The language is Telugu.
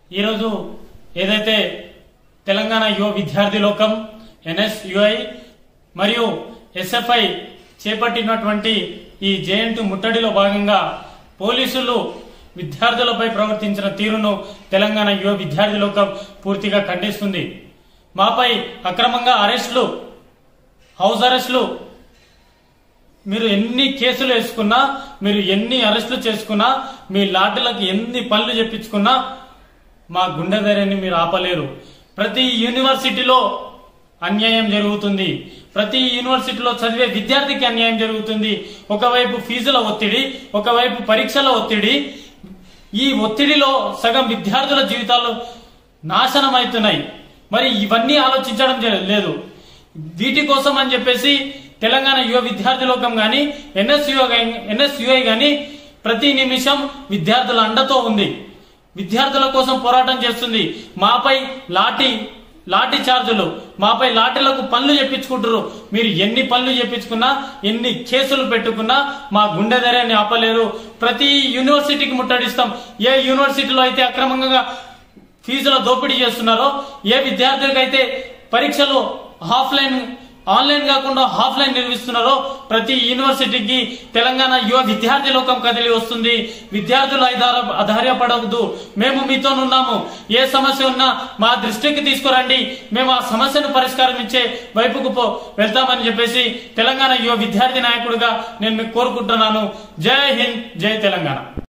ఈరోజు ఏదైతే తెలంగాణ యువ విద్యార్థి లోకం ఎన్ఎస్యుఐ మరియు ఎస్ఎఫ్ఐ చేపట్టినటువంటి ఈ జేఎన్టీ ముట్టడిలో భాగంగా పోలీసులు విద్యార్థులపై ప్రవర్తించిన తీరును తెలంగాణ యువ విద్యార్థి లోకం పూర్తిగా ఖండిస్తుంది మాపై అక్రమంగా అరెస్టులు హౌస్ అరెస్టులు మీరు ఎన్ని కేసులు వేసుకున్నా మీరు ఎన్ని అరెస్టులు చేసుకున్నా మీ లాఠీలకు ఎన్ని పనులు చెప్పించుకున్నా మా గుండె ధైర్యాన్ని మీరు ఆపలేరు ప్రతి యూనివర్సిటీలో అన్యాయం జరుగుతుంది ప్రతి యూనివర్సిటీలో చదివే విద్యార్థికి అన్యాయం జరుగుతుంది ఒకవైపు ఫీజుల ఒత్తిడి ఒకవైపు పరీక్షల ఒత్తిడి ఈ ఒత్తిడిలో సగం విద్యార్థుల జీవితాలు నాశనం అవుతున్నాయి మరి ఇవన్నీ ఆలోచించడం జ- లేదు వీటి కోసం అని చెప్పేసి తెలంగాణ యువ విద్యార్థి లోకం గాని ఎన్ఎస్యుఐ ఎన్ఎస్యుఐ గాని ప్రతి నిమిషం విద్యార్థుల అండతో ఉంది విద్యార్థుల కోసం పోరాటం చేస్తుంది మాపై లాఠీ లాఠీ చార్జులు మాపై లాఠీలకు పనులు చెప్పించుకుంటారు మీరు ఎన్ని పనులు చెప్పించుకున్నా ఎన్ని కేసులు పెట్టుకున్నా మా గుండె ధైర్యాన్ని ఆపలేరు ప్రతి యూనివర్సిటీకి ముట్టడిస్తాం ఏ యూనివర్సిటీలో అయితే అక్రమంగా ఫీజుల దోపిడీ చేస్తున్నారో ఏ విద్యార్థులకైతే పరీక్షలు ఆఫ్లైన్ ఆన్లైన్ కాకుండా ఆఫ్లైన్ నిర్వహిస్తున్నారో ప్రతి యూనివర్సిటీకి తెలంగాణ యువ విద్యార్థి లోకం కదిలి వస్తుంది విద్యార్థులు ఐదార అధైర్యపడవద్దు మేము మీతో ఉన్నాము ఏ సమస్య ఉన్నా మా దృష్టికి తీసుకురండి మేము ఆ సమస్యను పరిష్కారం ఇచ్చే వైపుకు పో వెళ్తామని చెప్పేసి తెలంగాణ యువ విద్యార్థి నాయకుడిగా నేను మీకు కోరుకుంటున్నాను జై హింద్ జై తెలంగాణ